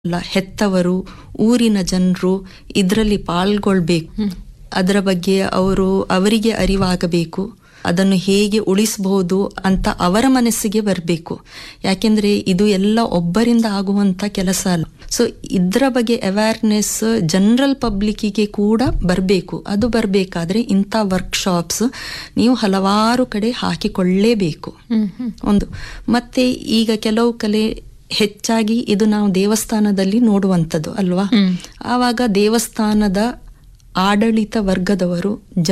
ಅಲ್ಲ ಹೆತ್ತವರು ಊರಿನ ಜನರು ಇದರಲ್ಲಿ ಪಾಲ್ಗೊಳ್ಬೇಕು ಅದರ ಬಗ್ಗೆ ಅವರು ಅವರಿಗೆ ಅರಿವಾಗಬೇಕು ಅದನ್ನು ಹೇಗೆ ಉಳಿಸಬಹುದು ಅಂತ ಅವರ ಮನಸ್ಸಿಗೆ ಬರಬೇಕು ಯಾಕೆಂದ್ರೆ ಇದು ಎಲ್ಲ ಒಬ್ಬರಿಂದ ಆಗುವಂತ ಕೆಲಸ ಅಲ್ಲ ಸೊ ಇದರ ಬಗ್ಗೆ ಅವೇರ್ನೆಸ್ ಜನರಲ್ ಪಬ್ಲಿಕ್ಕಿಗೆ ಕೂಡ ಬರಬೇಕು ಅದು ಬರಬೇಕಾದ್ರೆ ಇಂಥ ವರ್ಕ್ಶಾಪ್ಸ್ ನೀವು ಹಲವಾರು ಕಡೆ ಹಾಕಿಕೊಳ್ಳೇಬೇಕು ಒಂದು ಮತ್ತೆ ಈಗ ಕೆಲವು ಕಲೆ ಹೆಚ್ಚಾಗಿ ಇದು ನಾವು ದೇವಸ್ಥಾನದಲ್ಲಿ ನೋಡುವಂಥದ್ದು ಅಲ್ವಾ ಆವಾಗ ದೇವಸ್ಥಾನದ ಆಡಳಿತ ವರ್ಗದವರು